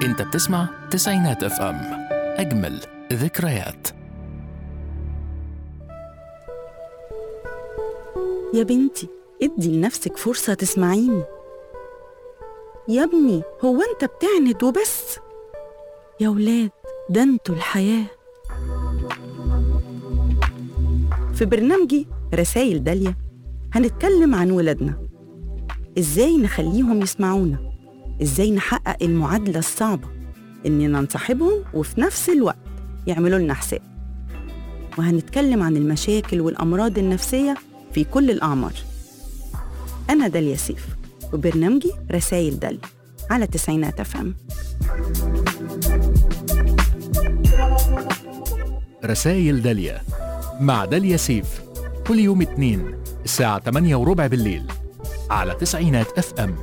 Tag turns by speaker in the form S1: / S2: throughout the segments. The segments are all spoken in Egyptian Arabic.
S1: انت بتسمع تسعينات اف ام اجمل ذكريات
S2: يا بنتي ادي لنفسك فرصة تسمعيني يا ابني هو انت بتعند وبس يا ولاد ده انتوا الحياة في برنامجي رسائل داليا هنتكلم عن ولادنا ازاي نخليهم يسمعونا ازاي نحقق المعادلة الصعبة اننا نصاحبهم وفي نفس الوقت يعملوا لنا حساب وهنتكلم عن المشاكل والأمراض النفسية في كل الأعمار أنا داليا سيف وبرنامجي رسائل داليا على تسعينات أفهم
S1: رسائل داليا مع داليا سيف كل يوم اثنين الساعة 8 وربع بالليل على تسعينات اف ام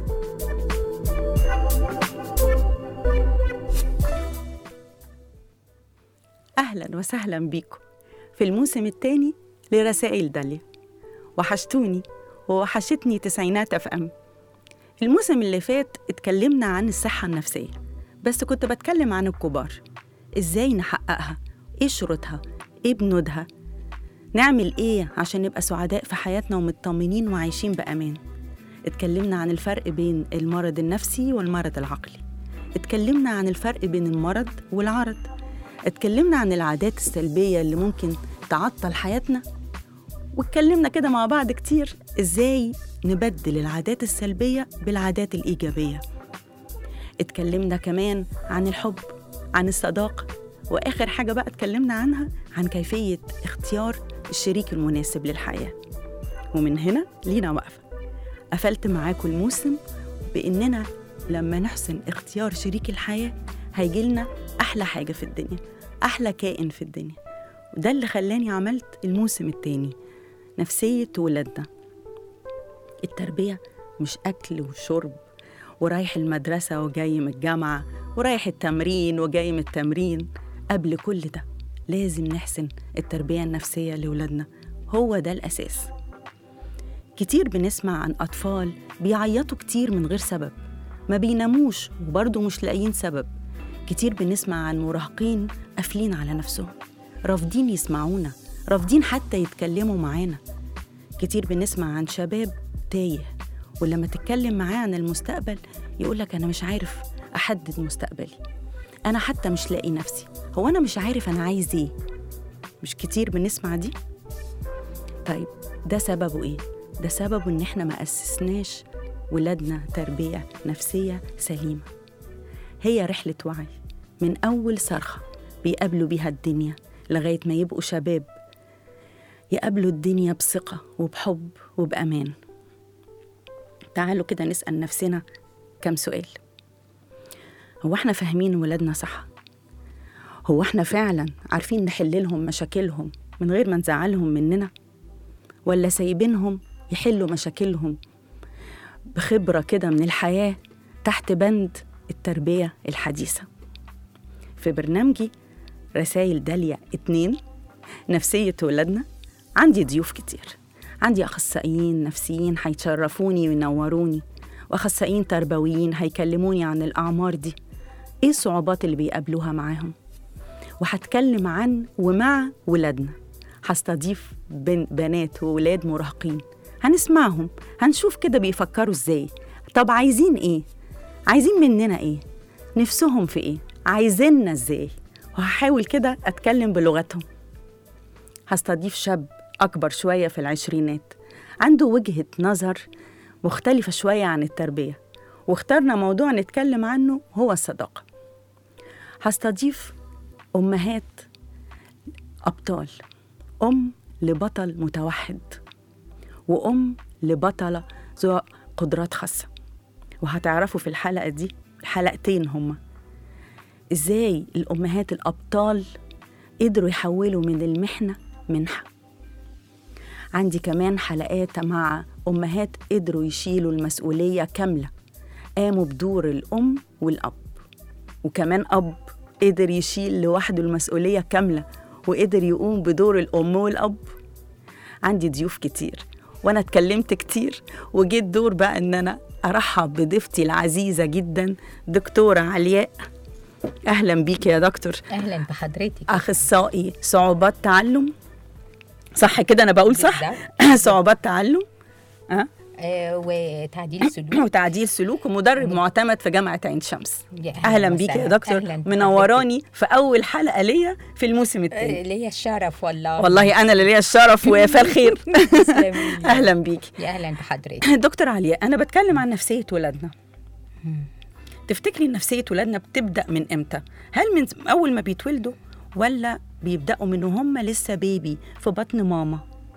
S2: أهلا وسهلا بيكم في الموسم الثاني لرسائل داليا وحشتوني ووحشتني تسعينات اف ام الموسم اللي فات اتكلمنا عن الصحة النفسية بس كنت بتكلم عن الكبار ازاي نحققها ايه شروطها ايه بنودها نعمل ايه عشان نبقى سعداء في حياتنا ومطمنين وعايشين بأمان اتكلمنا عن الفرق بين المرض النفسي والمرض العقلي اتكلمنا عن الفرق بين المرض والعرض اتكلمنا عن العادات السلبية اللي ممكن تعطل حياتنا واتكلمنا كده مع بعض كتير ازاي نبدل العادات السلبية بالعادات الإيجابية اتكلمنا كمان عن الحب عن الصداقة وآخر حاجة بقى اتكلمنا عنها عن كيفية اختيار الشريك المناسب للحياة ومن هنا لينا وقفة قفلت معاكم الموسم بإننا لما نحسن اختيار شريك الحياة هيجيلنا أحلى حاجة في الدنيا أحلى كائن في الدنيا وده اللي خلاني عملت الموسم التاني نفسية ولادنا التربية مش أكل وشرب ورايح المدرسة وجاي من الجامعة ورايح التمرين وجاي من التمرين قبل كل ده لازم نحسن التربية النفسية لولادنا هو ده الأساس كتير بنسمع عن أطفال بيعيطوا كتير من غير سبب ما بيناموش وبرضه مش لاقيين سبب كتير بنسمع عن مراهقين قافلين على نفسهم رافضين يسمعونا رافضين حتى يتكلموا معانا كتير بنسمع عن شباب تايه ولما تتكلم معاه عن المستقبل يقولك أنا مش عارف أحدد مستقبلي أنا حتى مش لاقي نفسي هو أنا مش عارف أنا عايز إيه مش كتير بنسمع دي طيب ده سببه إيه؟ ده سببه إن إحنا ما أسسناش ولادنا تربية نفسية سليمة هي رحلة وعي من أول صرخة بيقابلوا بيها الدنيا لغاية ما يبقوا شباب يقابلوا الدنيا بثقة وبحب وبأمان تعالوا كده نسأل نفسنا كم سؤال هو احنا فاهمين ولادنا صح؟ هو احنا فعلا عارفين نحل لهم مشاكلهم من غير ما نزعلهم مننا؟ ولا سايبينهم يحلوا مشاكلهم بخبرة كده من الحياة تحت بند التربية الحديثة في برنامجي رسائل داليا اتنين نفسية ولادنا عندي ضيوف كتير عندي أخصائيين نفسيين هيتشرفوني وينوروني وأخصائيين تربويين هيكلموني عن الأعمار دي إيه الصعوبات اللي بيقابلوها معاهم وهتكلم عن ومع ولادنا هستضيف بن بنات وولاد مراهقين هنسمعهم هنشوف كده بيفكروا ازاي طب عايزين ايه عايزين مننا ايه نفسهم في ايه عايزيننا ازاي وهحاول كده اتكلم بلغتهم هستضيف شاب اكبر شويه في العشرينات عنده وجهه نظر مختلفه شويه عن التربيه واخترنا موضوع نتكلم عنه هو الصداقه هستضيف امهات ابطال ام لبطل متوحد وأم لبطلة ذو قدرات خاصة وهتعرفوا في الحلقة دي الحلقتين هما إزاي الأمهات الأبطال قدروا يحولوا من المحنة منحة عندي كمان حلقات مع أمهات قدروا يشيلوا المسؤولية كاملة قاموا بدور الأم والأب وكمان أب قدر يشيل لوحده المسؤولية كاملة وقدر يقوم بدور الأم والأب عندي ضيوف كتير وانا اتكلمت كتير وجيت دور بقى ان انا ارحب بضيفتي العزيزه جدا دكتوره علياء اهلا بيك يا دكتور
S3: اهلا بحضرتك
S2: اخصائي صعوبات تعلم صح كده انا بقول صح
S3: بالظبط.
S2: صعوبات تعلم أه؟
S3: آه وتعديل سلوك
S2: وتعديل سلوك ومدرب معتمد في جامعه عين شمس
S3: يا
S2: اهلا بيك يا
S3: وسهلا.
S2: دكتور
S3: أهلاً بحضرتك.
S2: منوراني في اول حلقه ليا في الموسم
S3: آه،
S2: الثاني
S3: ليا الشرف والله
S2: والله انا اللي ليا الشرف وفاء الخير
S3: تسلمي لي.
S2: اهلا بيكي
S3: يا اهلا بحضرتك
S2: دكتور عليا انا بتكلم عن نفسيه ولادنا تفتكري إن نفسيه ولادنا بتبدا من امتى هل من اول ما بيتولدوا ولا بيبداوا من هم لسه بيبي في بطن ماما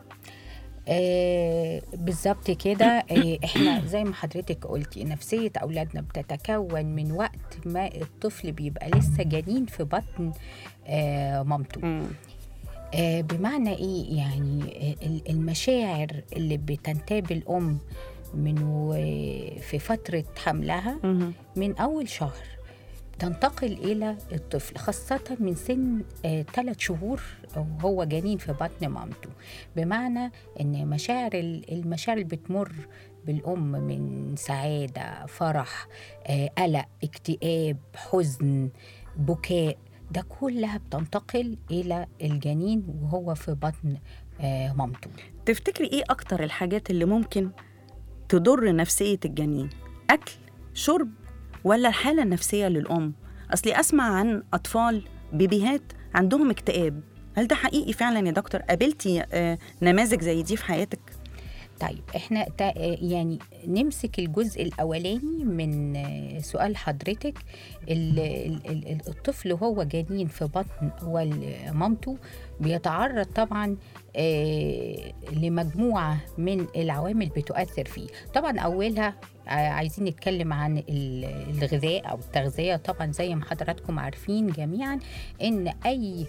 S3: آه بالظبط كده آه احنا زي ما حضرتك قلتي نفسيه اولادنا بتتكون من وقت ما الطفل بيبقى لسه جنين في بطن آه مامته آه بمعنى ايه يعني آه، ال- المشاعر اللي بتنتاب الام من و- في فتره حملها
S2: مهم.
S3: من أول شهر تنتقل إلى الطفل خاصة من سن ثلاث شهور وهو جنين في بطن مامته بمعنى أن مشاعر ال- المشاعر اللي بتمر بالأم من سعادة فرح آه، قلق اكتئاب حزن بكاء ده كلها بتنتقل إلى الجنين وهو في بطن آه، مامته
S2: تفتكري ايه اكتر الحاجات اللي ممكن تضر نفسيه الجنين اكل شرب ولا الحاله النفسيه للام اصلي اسمع عن اطفال بيبيهات عندهم اكتئاب هل ده حقيقي فعلا يا دكتور قابلتي آه، نماذج زي دي في حياتك
S3: طيب احنا تا يعني نمسك الجزء الاولاني من آه، سؤال حضرتك ال- ال- ال- الطفل وهو جنين في بطن مامته بيتعرض طبعا آه، لمجموعه من العوامل بتؤثر فيه طبعا اولها آه، عايزين نتكلم عن ال- الغذاء او التغذيه طبعا زي ما حضراتكم عارفين جميعا ان اي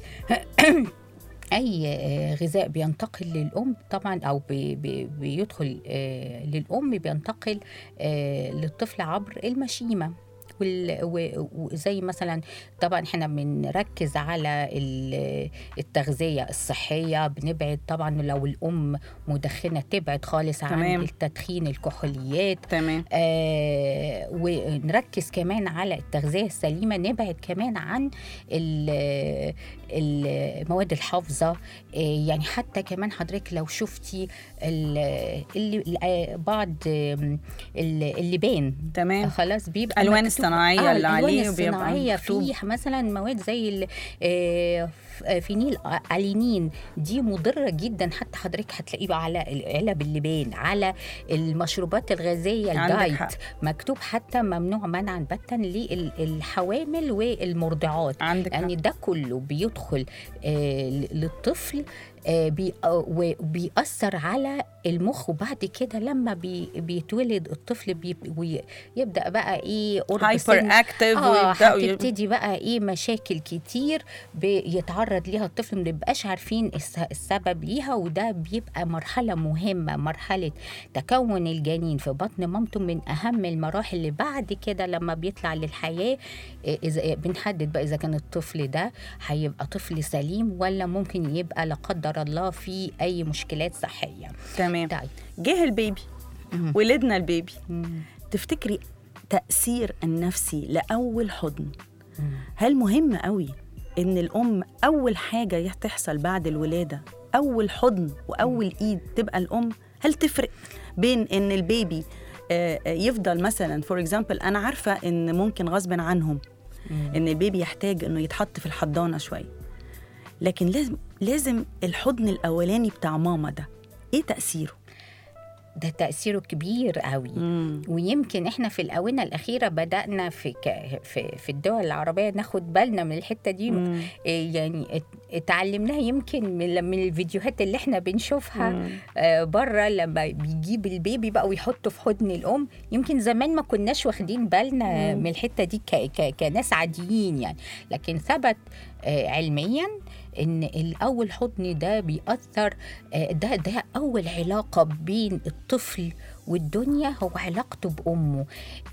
S3: اي آه، غذاء بينتقل للام طبعا او بي بي بيدخل آه، للام بينتقل آه، للطفل عبر المشيمه وال- و- وزي مثلا طبعا احنا بنركز على ال- التغذيه الصحيه بنبعد طبعا لو الام مدخنه تبعد خالص عن
S2: تمام.
S3: التدخين الكحوليات
S2: تمام
S3: آه ونركز كمان على التغذية السليمة نبعد كمان عن ال- المواد الحافظة آه يعني حتى كمان حضرتك لو شفتي ال- اللي آه، بعض آم، ال- اللبان
S2: تمام
S3: خلاص بيبقى
S2: ألوان
S3: مكتوب-
S2: الصناعية
S3: آه
S2: اللي
S3: الألوان
S2: عليه بيبقى
S3: الصناعية
S2: مكتوب.
S3: فيه مثلا مواد زي ال- آه، ف- آه، فينيل ألينين دي مضرة جدا حتى حضرتك هتلاقيه بقى على علب اللبان على المشروبات الغازية
S2: عندك
S3: الدايت
S2: حق.
S3: مكتوب حتى ممنوع منعا باتا للحوامل والمرضعات
S2: عندك حق.
S3: يعني ده كله بيدخل آه، ل- للطفل آه، بي آه، وبيأثر على المخ وبعد كده لما بي بيتولد الطفل بي ويبدأ بقى ايه قرب
S2: هايبر
S3: سن
S2: اكتف
S3: اه
S2: ويبداوا ي-
S3: هتبتدي بقى ايه مشاكل كتير بيتعرض ليها الطفل ما بيبقاش عارفين الس- السبب ليها وده بيبقى مرحله مهمه مرحله تكون الجنين في بطن مامته من اهم المراحل اللي بعد كده لما بيطلع للحياه إيه، اذا بنحدد بقى اذا كان الطفل ده هيبقى طفل سليم ولا ممكن يبقى لا قدر الله في اي مشكلات صحيه
S2: تمام
S3: طيب
S2: جه البيبي
S3: مم.
S2: ولدنا البيبي
S3: مم.
S2: تفتكري تأثير النفسي لأول حضن
S3: مم.
S2: هل مهم قوي إن الأم أول حاجة تحصل بعد الولادة أول حضن وأول إيد تبقى الأم هل تفرق بين إن البيبي آه، آه، يفضل مثلا فور اكزامبل انا عارفه ان ممكن غصب عنهم
S3: مم.
S2: ان البيبي يحتاج انه يتحط في الحضانه شويه لكن لازم لازم الحضن الاولاني بتاع ماما ده ايه تاثيره
S3: ده تأثيره كبير قوي
S2: مم.
S3: ويمكن احنا في الآونة الأخيرة بدأنا في ك... في في الدول العربية ناخد بالنا من الحتة دي
S2: مم.
S3: إيه يعني ات- اتعلمناها يمكن من من الفيديوهات اللي احنا بنشوفها
S2: مم.
S3: آه بره لما بيجيب البيبي بقى ويحطه في حضن الام يمكن زمان ما كناش واخدين بالنا
S2: مم.
S3: من الحته دي ك ك كناس عاديين يعني لكن ثبت آه علميا ان الاول حضن ده بيأثر آه ده ده اول علاقه بين الطفل والدنيا هو علاقته بامه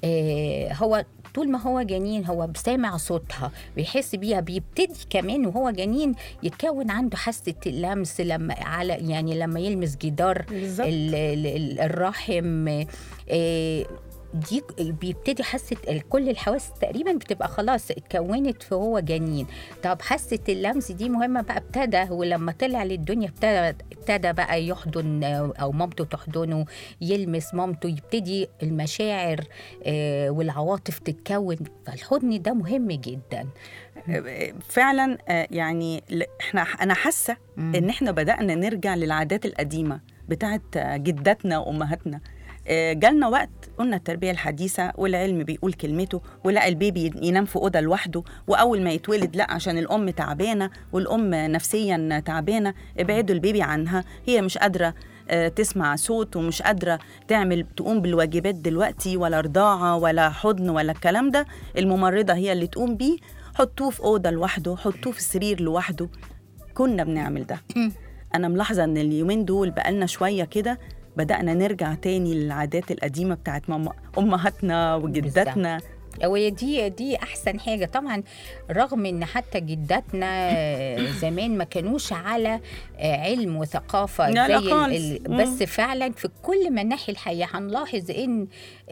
S3: آه هو طول ما هو جنين هو سامع صوتها بيحس بيها بيبتدي كمان وهو جنين يتكون عنده حاسه اللمس لما على يعني لما يلمس جدار
S2: بالظبط
S3: ال- ال- ال- الرحم آه، دي بيبتدي حاسه كل الحواس تقريبا بتبقى خلاص اتكونت في هو جنين طب حاسه اللمس دي مهمه بقى ابتدى ولما طلع للدنيا ابتدى ابتدى بقى يحضن آه، او مامته تحضنه يلمس مامته يبتدي المشاعر آه، والعواطف تتكون فالحضن ده مهم جدا
S2: فعلا آه، يعني ل- احنا انا حاسه
S3: مم.
S2: ان احنا بدانا نرجع للعادات القديمه بتاعت آه، جداتنا وامهاتنا آه، جالنا وقت قلنا التربيه الحديثه والعلم بيقول كلمته ولا البيبي ينام في اوضه لوحده واول ما يتولد لا عشان الام تعبانه والام نفسيا تعبانه ابعدوا البيبي عنها هي مش قادره آه، تسمع صوت ومش قادره تعمل تقوم بالواجبات دلوقتي ولا رضاعه ولا حضن ولا الكلام ده الممرضه هي اللي تقوم بيه حطوه في اوضه لوحده حطوه في السرير لوحده كنا بنعمل ده انا ملاحظه ان اليومين دول بقالنا شويه كده بدأنا نرجع تاني للعادات القديمة بتاعت ماما أمهاتنا وجداتنا
S3: وهي دي دي احسن حاجه طبعا رغم ان حتى جداتنا آه، زمان ما كانوش على آه، علم وثقافه
S2: لا، لا
S3: زي ال-
S2: خالص.
S3: ال-
S2: مم.
S3: بس فعلا في كل مناحي الحياه هنلاحظ ان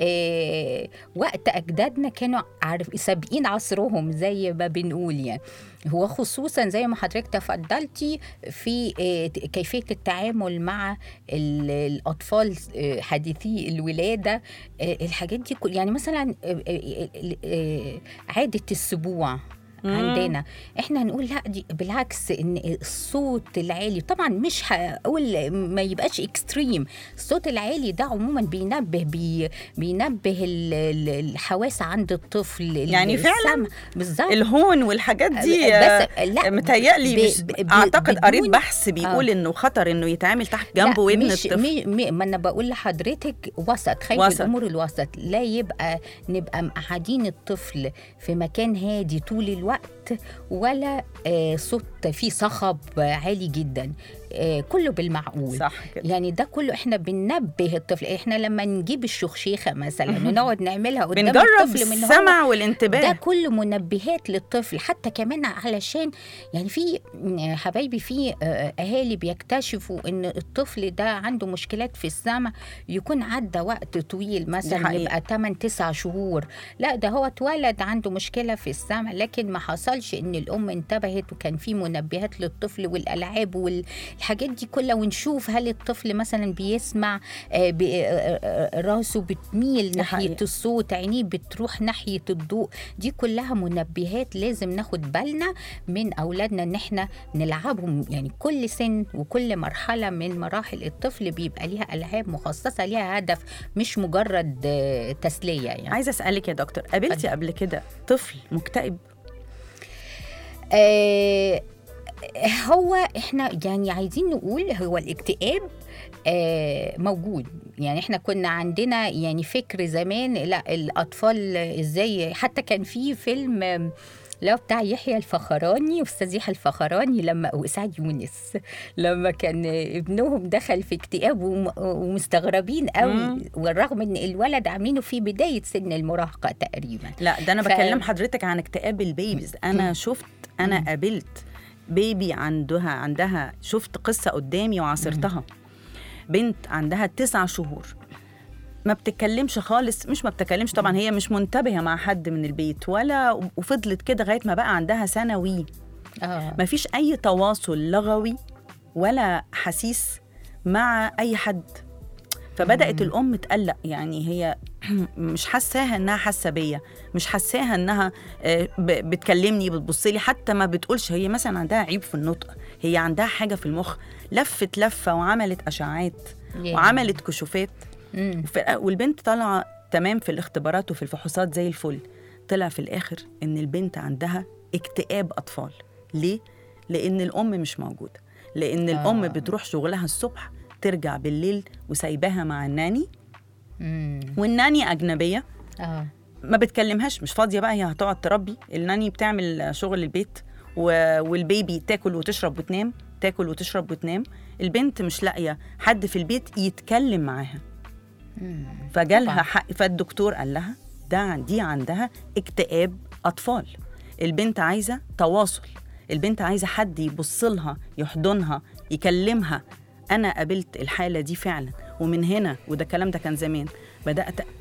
S3: آه، وقت اجدادنا كانوا عارف سابقين عصرهم زي ما بنقول يعني هو خصوصا زي ما حضرتك تفضلتي في آه، كيفيه التعامل مع ال- الاطفال آه، حديثي الولاده آه، الحاجات دي كل يعني مثلا آه، آه، آه، آه، عاده السبوع
S2: مم.
S3: عندنا احنا هنقول لا دي بالعكس ان الصوت العالي طبعا مش هقول ما يبقاش اكستريم الصوت العالي ده عموما بينبه بي بينبه ال- ال- الحواس عند الطفل ال-
S2: يعني فعلاً
S3: السمع. بالظبط
S2: الهون والحاجات دي
S3: بس لا
S2: متهيألي
S3: ب-
S2: مش
S3: ب- ب-
S2: أعتقد قريت
S3: بدون-
S2: بحث بيقول إنه خطر إنه يتعمل تحت جنبه
S3: لا،
S2: ودن
S3: مش
S2: الطفل
S3: مي مي ما انا بقول لحضرتك وسط خير
S2: وسط.
S3: الامور الوسط لا يبقى نبقى مقعدين الطفل في مكان هادي طول الوقت ولا آه صوت فيه صخب عالي جدا آه كله بالمعقول
S2: صح كده
S3: يعني ده كله احنا بننبه الطفل احنا لما نجيب الشخيخه مثلا ونقعد نعملها قدام
S2: بنجرب
S3: الطفل من هو
S2: السمع
S3: ده
S2: والانتباه
S3: كله منبهات للطفل حتى كمان علشان يعني في م- حبايبي في آه، اهالي بيكتشفوا ان الطفل ده عنده مشكلات في السمع يكون عدى وقت طويل مثلا
S2: حقيقة.
S3: يبقى 8 9 شهور لا ده هو اتولد عنده مشكله في السمع لكن ما حصلش ان الام انتبهت وكان في منبهات للطفل والالعاب والحاجات دي كلها ونشوف هل الطفل مثلا بيسمع آه، بي- آه، آه، راسه بتميل
S2: دي
S3: ناحيه
S2: حقيقة.
S3: الصوت عينيه بتروح ناحيه الضوء دي كلها منبهات لازم ناخد بالنا من اولادنا ان احنا نلعبهم يعني كل سن وكل مرحله من مراحل الطفل بيبقى ليها العاب مخصصه ليها هدف مش مجرد آه، تسليه يعني
S2: عايزة أسألك يا دكتور قابلتي
S3: اتفضل.
S2: قبل كده طفل مكتئب
S3: آه هو احنا يعني عايزين نقول هو الاكتئاب آه موجود يعني احنا كنا عندنا يعني فكر زمان لا الاطفال ازاي حتى كان في فيلم آم، اللي هو بتاع يحيى الفخراني استاذ يحيى الفخراني لما واسعاد يونس لما كان ابنهم دخل في اكتئاب وم- ومستغربين قوي
S2: مم.
S3: والرغم ان الولد عاملينه في بدايه سن المراهقه تقريبا
S2: لا ده أنا
S3: ف-
S2: بكلم حضرتك عن اكتئاب البيبيز أنا شفت أنا قابلت بيبي عندها عندها شفت قصة قدامي وعاصرتها بنت عندها تسع شهور ما بتتكلمش خالص مش ما بتتكلمش طبعا هي مش منتبهة مع حد من البيت ولا وفضلت كده لغاية ما بقى عندها ثانوي
S3: اه
S2: ما فيش أي تواصل لغوي ولا حسيس مع أي حد فبدأت الأم تقلق يعني هي مش حاساها إنها حاسة بيا مش حاساها إنها آه، ب- بتكلمني بتبص لي حتى ما بتقولش هي مثلا عندها عيب في النطق هي عندها حاجة في المخ لفت لفة وعملت أشعاعات
S3: ياه.
S2: وعملت كشوفات
S3: مم.
S2: وفي- والبنت طالعه تمام في الاختبارات وفي الفحوصات زي الفل طلع في الاخر ان البنت عندها اكتئاب اطفال ليه لان الام مش موجوده لان
S3: آه.
S2: الام بتروح شغلها الصبح ترجع بالليل وسايباها مع الناني
S3: مم.
S2: والناني اجنبيه
S3: اه
S2: ما بتكلمهاش مش فاضيه بقى هي هتقعد تربي الناني بتعمل شغل البيت و- والبيبي تاكل وتشرب وتنام تاكل وتشرب وتنام البنت مش لاقيه حد في البيت يتكلم معاها
S3: مم.
S2: فجالها
S3: طبعاً.
S2: حق فالدكتور قال لها ده عن- دي عندها اكتئاب اطفال البنت عايزه تواصل البنت عايزه حد يبص لها يحضنها يكلمها انا قابلت الحاله دي فعلا ومن هنا وده الكلام ده كان زمان بدات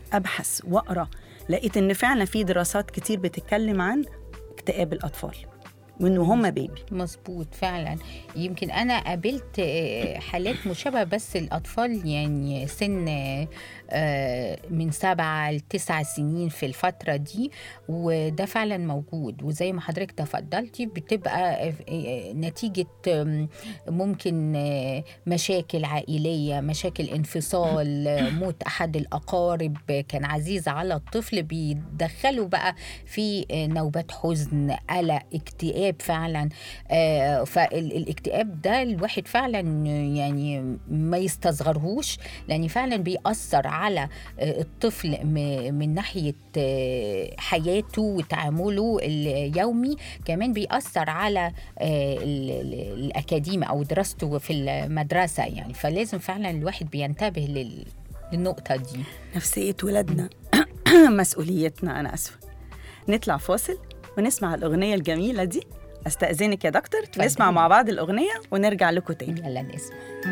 S2: ابحث واقرا لقيت ان فعلا في دراسات كتير بتتكلم عن اكتئاب الاطفال وانه هم بيبي
S3: مظبوط فعلا يمكن انا قابلت آه، حالات مشابهه بس الاطفال يعني سن آه، من سبعة لتسع سنين في الفترة دي وده فعلا موجود وزي ما حضرتك تفضلتي بتبقى آه، نتيجة آم، ممكن آه، مشاكل عائلية مشاكل انفصال آه، موت أحد الأقارب كان عزيز على الطفل بيدخله بقى في آه، نوبات حزن قلق اكتئاب فعلا آه، فالاكتئاب ده الواحد فعلا يعني ما يستصغرهوش لأن فعلا بيأثر على آه، الطفل م- من ناحية آه، حياته وتعامله اليومي كمان بيأثر على آه، ال- ال- الأكاديمي أو دراسته في المدرسة يعني فلازم فعلا الواحد بينتبه لل- للنقطة دي
S2: نفسيه ولادنا مسؤوليتنا انا اسفه نطلع فاصل ونسمع الاغنيه الجميله دي استاذنك يا دكتور
S3: اتفضلي.
S2: نسمع مع بعض الاغنيه ونرجع لكم تاني
S3: يلا نسمع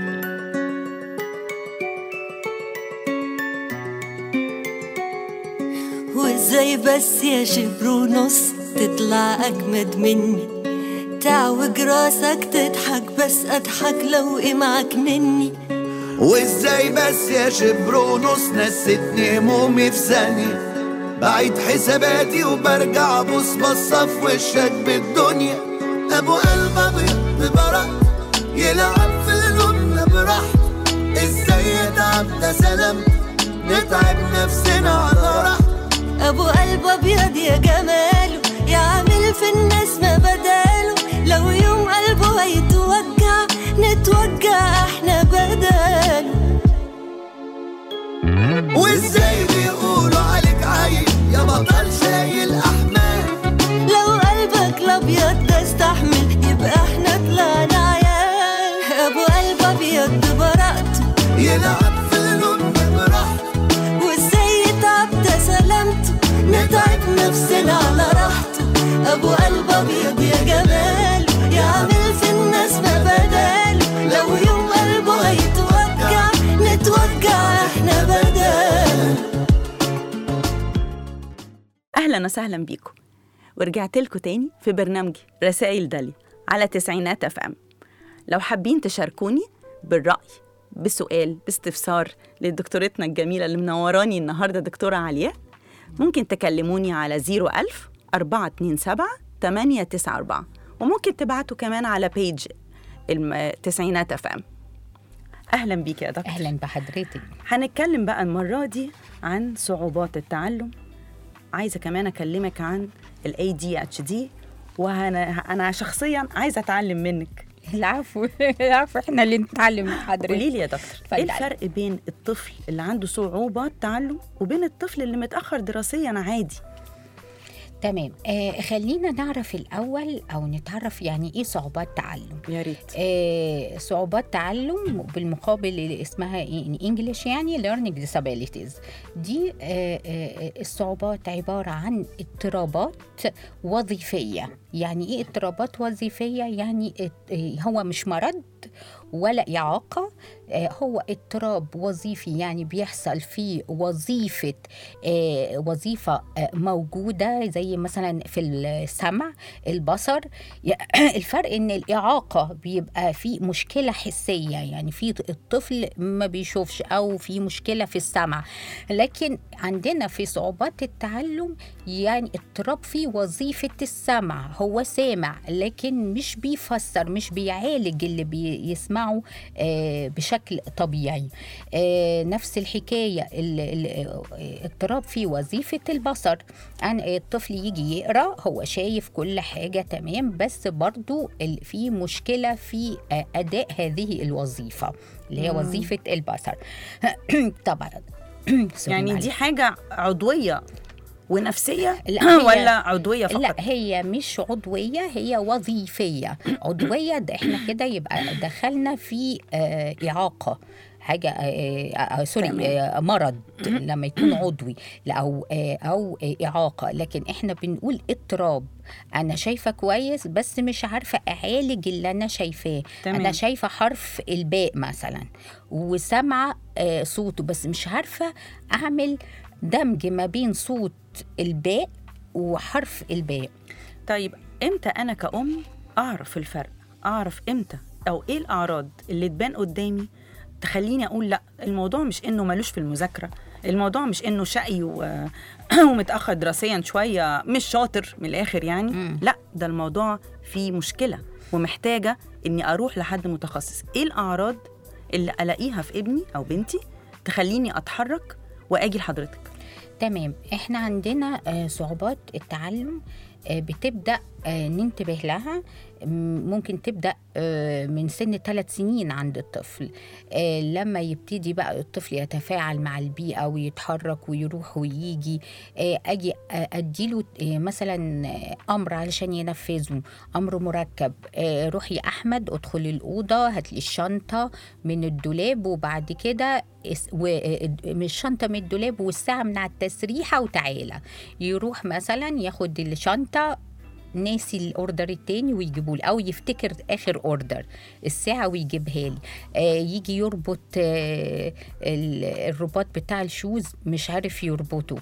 S4: وازاي بس يا شبر ونص تطلع اجمد مني تعوج راسك تضحك بس اضحك لو معك مني
S5: وازاي بس يا شبر ونص نستني همومي في ثانية بعيد حساباتي وبرجع ابص بصة في وشك بالدنيا ابو قلب ابيض ببرق يلعب في قلوبنا براحته ازاي يتعب ده سلام نتعب نفسنا على راحته
S4: ابو قلب ابيض يا جماله يعمل في الناس ما بداله لو يوم قلبه هيتوجع نتوجع احنا بداله
S5: وازاي بيقولوا عليك عيل يا بطل شايل احمال
S4: لو قلبك الابيض ده استحمل يبقى احنا طلعنا عيال ابو قلب ابيض ببراءته
S5: يلعب في قلوبنا براحته
S4: وازاي يتعب ده سلامته نتعب نفسنا على راحته ابو قلب ابيض يا جمال يعمل في الناس ما بداله لو يوم قلبه هيتوجع نتوجع احنا بداله
S2: اهلا وسهلا بيكم ورجعت لكم تاني في برنامجي رسائل داليا على تسعينات اف ام لو حابين تشاركوني بالرأي بسؤال باستفسار لدكتورتنا الجميلة اللي منوراني النهاردة دكتورة علياء ممكن تكلموني على 01000 427 894 وممكن تبعتوا كمان على بيج الم- تسعينات اف ام اهلا بيك يا دكتور
S3: أهلا بحضرتك
S2: هنتكلم بقى المرة دي عن صعوبات التعلم عايزة كمان أكلمك عن ال ADHD وأنا أنا شخصيا عايزة أتعلم منك
S3: العفو العفو احنا اللي نتعلم من حضرتك
S2: قولي لي يا دكتور إيه
S3: اتفضلي.
S2: الفرق بين الطفل اللي عنده صعوبات تعلم وبين الطفل اللي متأخر دراسيا عادي
S3: تمام آه خلينا نعرف الأول أو نتعرف يعني إيه صعوبات تعلم
S2: يا ريت
S3: آه صعوبات تعلم بالمقابل اللي اسمها إيه انجلش يعني learning disabilities دي آه آه الصعوبات عبارة عن اضطرابات وظيفية يعني ايه اضطرابات وظيفية يعني ات- آه، هو مش مرض ولا إعاقة آه، هو اضطراب وظيفي يعني بيحصل في وظيفة آه، وظيفة آه، موجودة زي مثلا في السمع البصر ي- الفرق ان الإعاقة بيبقى في مشكلة حسية يعني في الطفل ما بيشوفش أو في مشكلة في السمع لكن عندنا في صعوبات التعلم يعني اضطراب في وظيفة السمع هو سامع لكن مش بيفسر مش بيعالج اللي بيسمعه آه، بشكل طبيعي آه، نفس الحكاية ال- ال- اضطراب في وظيفة البصر عن الطفل يجي يقرأ هو شايف كل حاجة تمام بس برضو ال- في مشكلة في آه، أداء هذه الوظيفة اللي هي وظيفة البصر طبعا سوري
S2: يعني
S3: معلش.
S2: دي حاجة عضوية ونفسية
S3: لا، هي-
S2: ولا عضوية فقط
S3: لا هي مش عضوية هي وظيفية عضوية ده احنا كده يبقى دخلنا في آه إعاقة حاجة آه آه سوري
S2: تمام.
S3: آه مرض لما يكون عضوي لا أو آه أو آه إعاقة لكن احنا بنقول اضطراب أنا شايفة كويس بس مش عارفة أعالج اللي أنا شايفاه
S2: تمام.
S3: أنا شايفة حرف الباء مثلا وسامعة آه صوته بس مش عارفة أعمل دمج ما بين صوت الباء وحرف الباء
S2: طيب امتى انا كأم اعرف الفرق اعرف امتى او ايه الاعراض اللي تبان قدامي تخليني اقول لا الموضوع مش انه ملوش في المذاكره الموضوع مش انه شقي و... ومتاخر دراسيا شويه مش شاطر من الاخر يعني
S3: مم.
S2: لا ده الموضوع فيه مشكله ومحتاجه اني اروح لحد متخصص ايه الاعراض اللي الاقيها في ابني او بنتي تخليني اتحرك واجي لحضرتك
S3: تمام احنا عندنا آه، صعوبات التعلم آه، بتبدا آه، ننتبه لها م- ممكن تبدا آه، من سن ثلاث سنين عند الطفل آه، لما يبتدي بقى الطفل يتفاعل مع البيئه ويتحرك ويروح ويجي آه، اجي آه، اديله آه، مثلا آه، امر علشان ينفذه امر مركب آه، روح يا احمد ادخل الاوضه هات لي الشنطه من الدولاب وبعد كده اس- و- آه، من الشنطه من الدولاب والساعه من على التسريحه وتعالى يروح مثلا ياخد الشنطه ناسي الاوردر التاني ويجيبوا او يفتكر اخر اوردر الساعه ويجيبها لي آه يجي يربط آه ال- الرباط بتاع الشوز مش عارف يربطه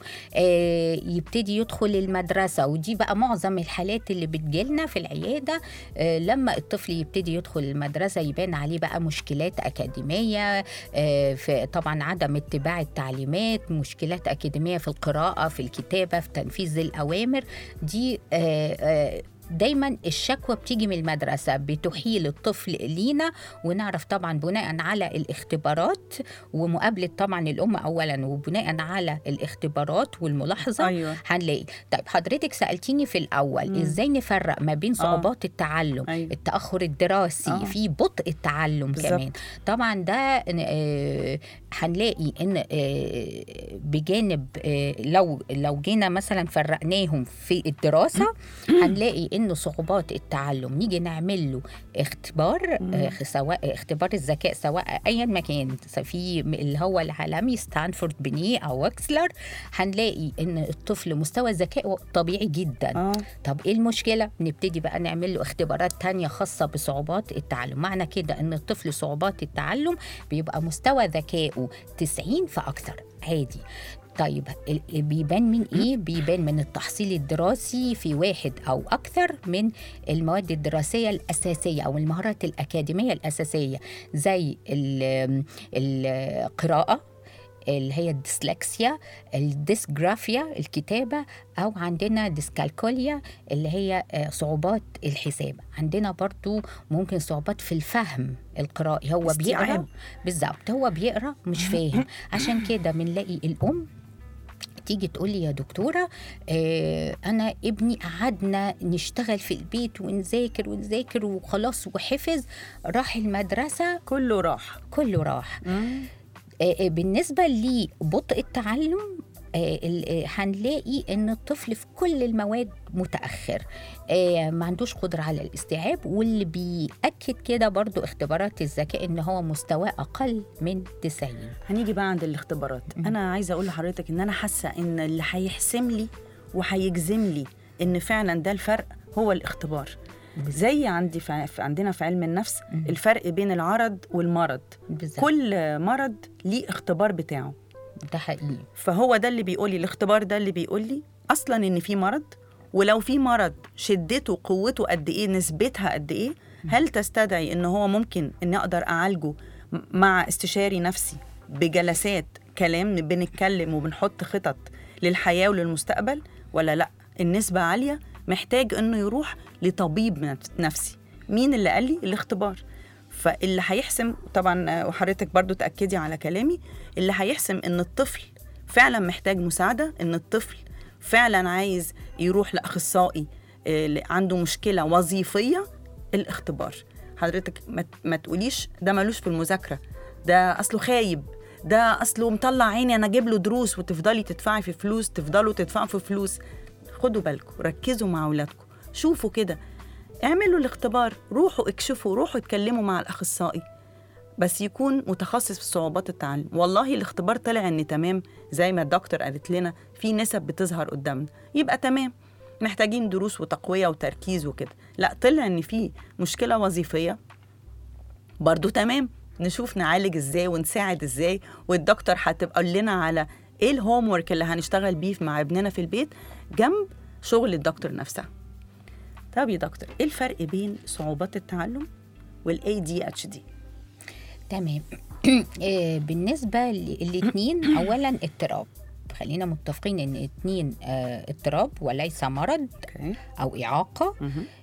S3: آه يبتدي يدخل المدرسه ودي بقى معظم الحالات اللي بتجيلنا في العياده آه لما الطفل يبتدي يدخل المدرسه يبان عليه بقى مشكلات اكاديميه آه في طبعا عدم اتباع التعليمات مشكلات اكاديميه في القراءه في الكتابه في تنفيذ الاوامر دي آه آه دايما الشكوى بتيجي من المدرسة بتحيل الطفل لينا ونعرف طبعا بناء على الاختبارات ومقابلة طبعا الأم أولا وبناء على الاختبارات والملاحظة
S2: ايوه
S3: هنلاقي طيب حضرتك سألتيني في الأول
S2: مم.
S3: إزاي نفرق ما بين صعوبات التعلم
S2: أيوة.
S3: التأخر الدراسي
S2: آه.
S3: في بطء التعلم
S2: بالظبط.
S3: كمان طبعا ده آه، هنلاقي ان آه، بجانب آه، لو لو جينا مثلا فرقناهم في الدراسه هنلاقي ان صعوبات التعلم نيجي نعمل له اختبار آه، سواء اختبار الذكاء سواء ايا ما كان في اللي هو العالمي ستانفورد بنيه او وكسلر هنلاقي ان الطفل مستوى ذكائه طبيعي جدا
S2: اه
S3: طب ايه المشكلة؟ نبتدي بقى نعمل له اختبارات تانية خاصة بصعوبات التعلم معنى كده ان الطفل صعوبات التعلم بيبقى مستوى ذكائه 90 فأكثر عادي طيب ال- بيبان من ايه؟ بيبان من التحصيل الدراسي في واحد او اكثر من المواد الدراسيه الاساسيه او المهارات الاكاديميه الاساسيه زي ال- القراءه اللي هي الديسلكسيا الديسجرافيا الكتابة أو عندنا ديسكالكوليا اللي هي آه، صعوبات الحساب عندنا برضو ممكن صعوبات في الفهم القرائي هو بيقرأ
S2: استيعاب.
S3: بالظبط هو بيقرأ مش فاهم عشان كده بنلاقي الأم تيجي تقول لي يا دكتوره آه انا ابني قعدنا نشتغل في البيت ونذاكر ونذاكر وخلاص وحفظ راح المدرسه
S2: كله راح
S3: كله راح آه، آه، بالنسبة لبطء التعلم آه، ال- آه، هنلاقي ان الطفل في كل المواد متاخر آه، ما عندوش قدره على الاستيعاب واللي بياكد كده برضو اختبارات الذكاء ان هو مستواه اقل من 90
S2: هنيجي بقى عند الاختبارات انا عايزه اقول لحضرتك ان انا حاسه ان اللي هيحسم لي وهيجزم لي ان فعلا ده الفرق هو الاختبار زي عندي في في- عندنا في علم النفس
S3: مم.
S2: الفرق بين العرض والمرض
S3: بالظبط
S2: كل مرض ليه اختبار بتاعه
S3: ده حقيقي
S2: فهو ده اللي بيقول لي الاختبار ده اللي بيقول لي اصلا ان في مرض ولو في مرض شدته قوته قد ايه نسبتها قد ايه هل تستدعي ان هو ممكن اني اقدر اعالجه م- مع استشاري نفسي بجلسات كلام بنتكلم وبنحط خطط للحياه وللمستقبل ولا لا النسبه عاليه محتاج انه يروح لطبيب نفس- نفسي مين اللي قال لي الاختبار فاللي هيحسم طبعا آه، وحضرتك برضو تاكدي على كلامي اللي هيحسم ان الطفل فعلا محتاج مساعده ان الطفل فعلا عايز يروح لاخصائي آه، اللي عنده مشكله وظيفيه الاختبار حضرتك ما ت- ما تقوليش ده ملوش في المذاكره ده اصله خايب ده اصله مطلع عيني انا اجيب له دروس وتفضلي تدفعي في فلوس تفضلوا تدفعوا في فلوس خدوا بالكم ركزوا مع اولادكم شوفوا كده اعملوا الاختبار روحوا اكشفوا روحوا اتكلموا مع الاخصائي بس يكون متخصص في صعوبات التعلم والله الاختبار طلع ان تمام زي ما الدكتور قالت لنا في نسب بتظهر قدامنا يبقى تمام محتاجين دروس وتقوية وتركيز وكده لا طلع ان في مشكلة وظيفية برضو تمام نشوف نعالج ازاي ونساعد ازاي والدكتور هتبقى لنا على ايه الهوم ورك اللي هنشتغل بيه مع ابننا في البيت جنب شغل الدكتور نفسها طب يا دكتور ايه الفرق بين صعوبات التعلم والاي دي اتش دي
S3: تمام آه، بالنسبة للاثنين أولا اضطراب خلينا متفقين ان اتنين آه، اضطراب وليس مرض
S2: اوكي
S3: او اعاقه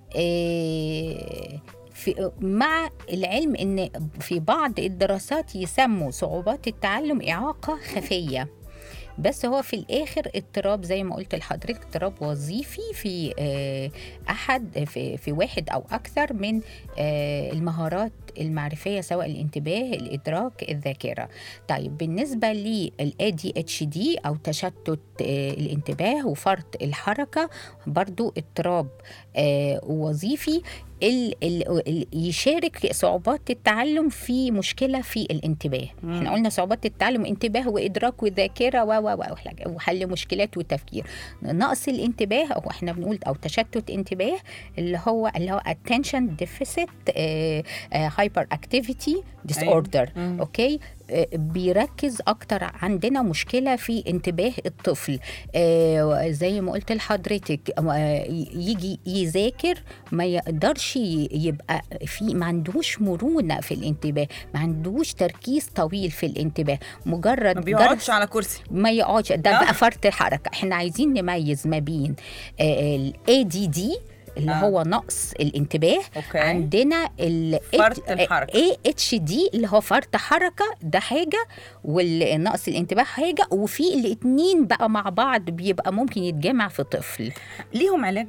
S3: آه، في مع العلم ان في بعض الدراسات يسموا صعوبات التعلم اعاقه خفيه بس هو في الاخر اضطراب زي ما قلت لحضرتك اضطراب وظيفي في آه، احد في, في واحد او اكثر من آه، المهارات المعرفيه سواء الانتباه الادراك الذاكره طيب بالنسبه للاي دي اتش دي او تشتت آه، الانتباه وفرط الحركه برضو اضطراب آه، وظيفي ال ال ال يشارك صعوبات التعلم في مشكله في الانتباه
S2: مم.
S3: احنا قلنا صعوبات التعلم انتباه وادراك وذاكره و و و وحل مشكلات وتفكير نقص الانتباه او احنا بنقول او تشتت انتباه اللي هو اللي هو attention deficit هايبر اكتيفيتي disorder
S2: مم.
S3: اوكي آه، بيركز اكتر عندنا مشكله في انتباه الطفل آه، زي ما قلت لحضرتك آه، يجي يذاكر ما يقدرش ي- يبقى في ما عندوش مرونه في الانتباه ما عندوش تركيز طويل في الانتباه مجرد
S2: ما بيقعدش
S3: جرس-
S2: على كرسي
S3: ما يقعدش ده
S2: آه.
S3: بقى فرط الحركه احنا عايزين نميز ما بين الاي دي دي اللي
S2: آه.
S3: هو نقص الانتباه
S2: اوكي
S3: عندنا ال
S2: فرط الحركة.
S3: اي اتش دي اللي هو فرط حركه ده حاجه والنقص الانتباه حاجه وفي الاثنين بقى مع بعض بيبقى ممكن يتجمع في طفل
S2: ليهم علاج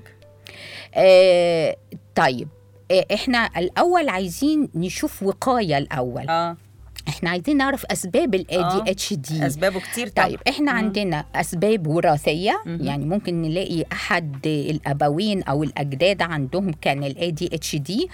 S3: آه طيب آه، احنا الاول عايزين نشوف وقايه الاول
S2: اه
S3: احنا عايزين نعرف اسباب الاي
S2: آه.
S3: دي اتش دي
S2: اسبابه كتير طبعا
S3: طيب احنا
S2: مم.
S3: عندنا اسباب وراثيه
S2: مهم.
S3: يعني ممكن نلاقي احد الابوين او الاجداد عندهم كان الاي دي اتش دي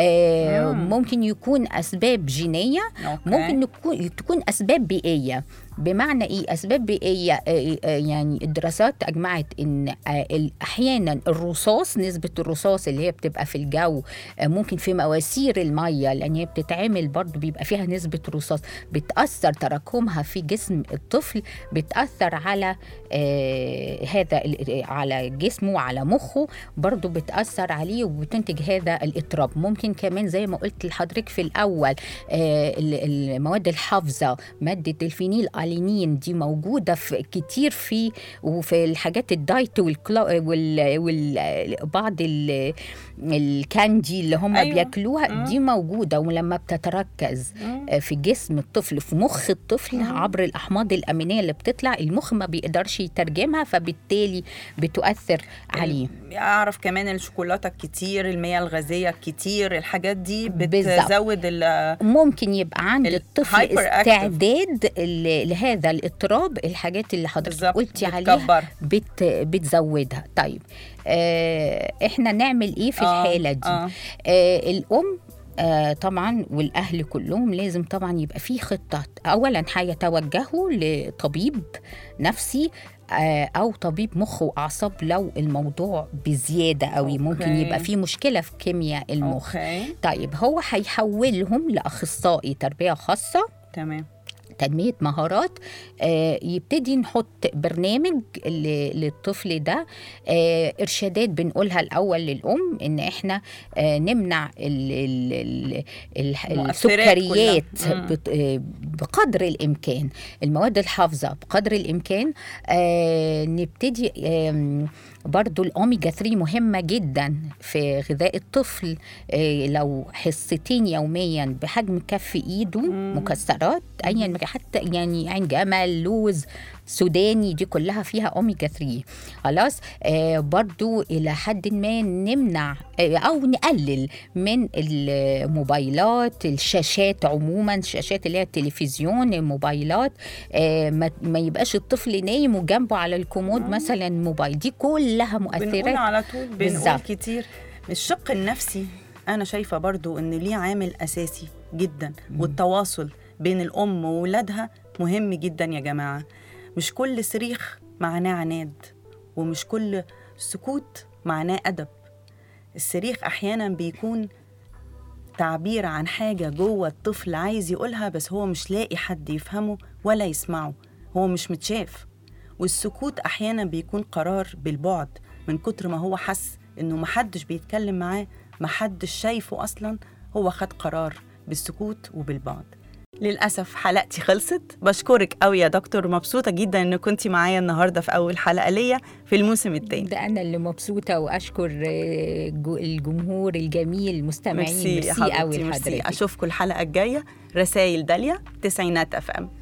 S2: مم.
S3: ممكن يكون اسباب جينيه
S2: أوكي.
S3: ممكن نكون تكون اسباب بيئيه بمعنى ايه اسباب بيئيه آه، آه، يعني الدراسات اجمعت ان آه، ال- احيانا الرصاص نسبه الرصاص اللي هي بتبقى في الجو آه، ممكن في مواسير الميه لان هي بتتعمل برضو بيبقى فيها نسبه رصاص بتاثر تراكمها في جسم الطفل بتاثر على آه، هذا ال- على جسمه وعلى مخه برضو بتاثر عليه وبتنتج هذا الاضطراب ممكن كمان زي ما قلت لحضرتك في الاول آه، ال- المواد الحافظه ماده الفينيل الينين دي موجوده في كتير في وفي الحاجات الدايت والكلا وال, وال بعض ال الكاندي اللي هم
S2: أيوة.
S3: أيوة. بياكلوها دي موجوده ولما بتتركز
S2: مم.
S3: آه، في جسم الطفل في مخ الطفل
S2: مم.
S3: عبر الاحماض الامينيه اللي بتطلع المخ ما بيقدرش يترجمها فبالتالي بتؤثر عليه
S2: اعرف كمان الشوكولاته الكتير المياه الغازيه الكتير الحاجات دي
S3: بالظبط.
S2: بتزود ال
S3: ممكن يبقى عند
S2: ال-
S3: الطفل
S2: hyperactive.
S3: استعداد ل- لهذا الاضطراب الحاجات اللي حضرتك
S2: بالظبط
S3: قلتي عليها
S2: بتكبر.
S3: بت بتزودها طيب آه احنا نعمل ايه في
S2: آه،
S3: الحاله دي
S2: آه.
S3: آه الام آه طبعا والاهل كلهم لازم طبعا يبقى في خطه اولا هيتوجهوا لطبيب نفسي آه، او طبيب مخ واعصاب لو الموضوع بزياده قوي ممكن
S2: أوكي.
S3: يبقى في مشكله في كيمياء المخ
S2: اوكي
S3: طيب هو هيحولهم لاخصائي تربيه خاصه
S2: تمام
S3: تنمية مهارات آه، يبتدي نحط برنامج ل- للطفل ده آه، إرشادات بنقولها الأول للأم إن إحنا آه، نمنع ال ال ال ال
S2: المؤثرات
S3: السكريات
S2: كلها. مم.
S3: بت- آه، بقدر الإمكان المواد الحافظة بقدر الإمكان آه، نبتدي آم، برضو الأوميجا 3 مهمة جدا في غذاء الطفل آه، لو حصتين يوميا بحجم كف إيده
S2: مم.
S3: مكسرات أيا ما كان، حتى يعني عين جمل لوز سوداني دي كلها فيها اوميجا 3 خلاص آه برضو الى حد ما نمنع آه او نقلل من الموبايلات الشاشات عموما الشاشات اللي هي التلفزيون الموبايلات آه ما, ما يبقاش الطفل نايم وجنبه على الكومود مثلا موبايل دي كلها
S2: بنقول
S3: مؤثرات
S2: على طول بنقول
S3: بالظبط.
S2: كتير الشق النفسي انا شايفه برضو ان ليه عامل اساسي جدا والتواصل بين الام وولادها مهم جدا يا جماعه مش كل صريخ معناه عناد ومش كل سكوت معناه ادب الصريخ احيانا بيكون تعبير عن حاجه جوه الطفل عايز يقولها بس هو مش لاقي حد يفهمه ولا يسمعه هو مش متشاف والسكوت أحيانا بيكون قرار بالبعد من كتر ما هو حس إنه محدش بيتكلم معاه محدش شايفه أصلا هو خد قرار بالسكوت وبالبعد للأسف حلقتي خلصت بشكرك قوي يا دكتور مبسوطة جدا إن كنتي معايا النهاردة في أول حلقة ليا في الموسم التاني
S3: ده انا اللي مبسوطه واشكر آه، جو- الجمهور الجميل مستمعين
S2: ميرسي يا
S3: ميرسي قوي
S2: حبيبتي ميرسي
S3: لحضرتك
S2: أشوفكم الحلقة الجاية رسائل داليا تسعينات أف أم